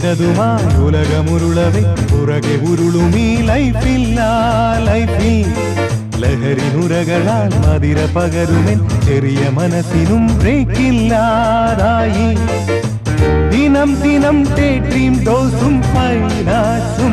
വലതുമിടതുമായി ഉലകമുരുളവെ പുറകെ ഉരുളുമീ ലൈഫില്ല ലൈഫിൽ ലഹരി നുരകളാൽ മതിര പകരുമെൻ ചെറിയ മനസ്സിനും ബ്രേക്കില്ലാതായി ദിനം ദിനം ഡേ ഡ്രീം ഡോസും ഫൈനാസും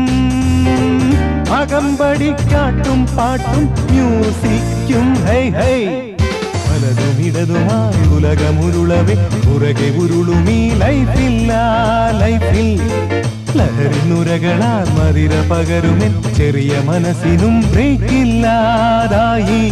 അകമ്പടിക്കാട്ടും പാട്ടും മ്യൂസിക്കും ഹൈ ഹൈ വലതും ഇടതുമായി ഉലകമുരുളവെ പുറകെ ഉരുളുമീ ലൈഫില്ല ലൈഫിൽ ലഹരി നുരകളാൽ മതിര പകരുമെൻ ചെറിയ മനസ്സിനും ബ്രേക്കില്ലാതായി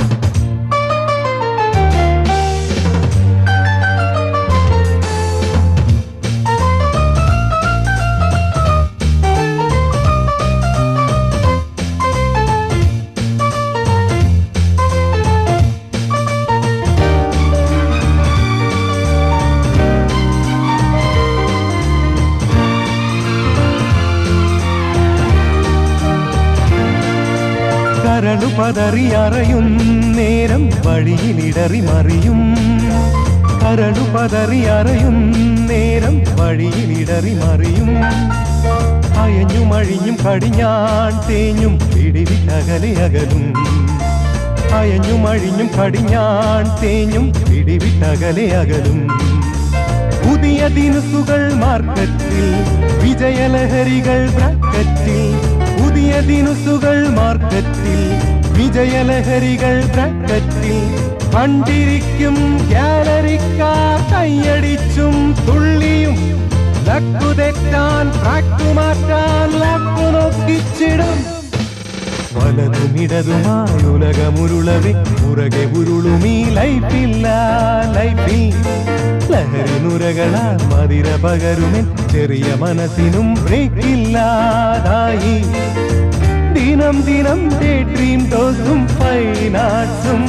കരളു പതറി അറയും നേരം വഴിയിലിടറി മറിയും കരളു പതറി അറയും നേരം വഴിയിലിടറി മറിയും അയഞ്ഞും അഴിഞ്ഞും കടിഞ്ഞാൻ തേഞ്ഞും പിടിവിട്ടകലെ അകലും അയഞ്ഞും അഴിഞ്ഞും കടിഞ്ഞാൻ തേഞ്ഞും പിടിവിട്ടകലെ അകലും പുതിയ ദിനുസുകൾ മാർക്കറ്റിൽ വിജയലഹരികൾ ബ്രാക്കറ്റിൽ പുതിയ ദിനുസുകൾ മാർക്കറ്റിൽ വിജയലഹരികൾ ബ്രാക്കറ്റിൽ കണ്ടിരിക്കും ഗാലറിക്കാർ കൈയടിച്ചും തുള്ളിയും ലക്കു തെറ്റാൻ ട്രാക്കു മാറ്റാൻ ലക്കു നോക്കിച്ചിടും വലതും ഇടതുമായി ഉലകമുരുളവെ പുറകെ ഉരുളുമീ ലൈഫില്ല ലൈഫിൽ ലഹരി നുരകളാൽ മതിര പകരുമെൻ ചെറിയ മനസ്സിനും ബ്രേക്കില്ലാതായി ദിനം ദിനം ഡേ ഡ്രീം ഡോസും ഫൈനാർട്സും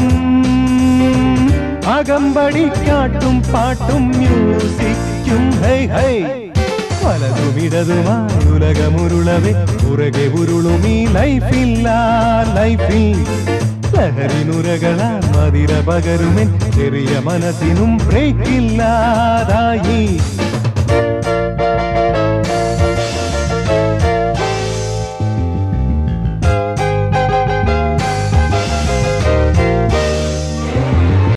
അകമ്പടിക്കാട്ടും പാട്ടും മ്യൂസിക്കും ഹൈ ഹൈ വലതും ഇടതുമായി ഉലകമുരുളവെ പുറകെ ഉരുളുമീ ലൈഫില്ല ലൈഫിൽ ലഹരി നുരകളാൽ മതിര പകരുമെൻ ചെറിയ മനസ്സിനും ബ്രേക്കില്ല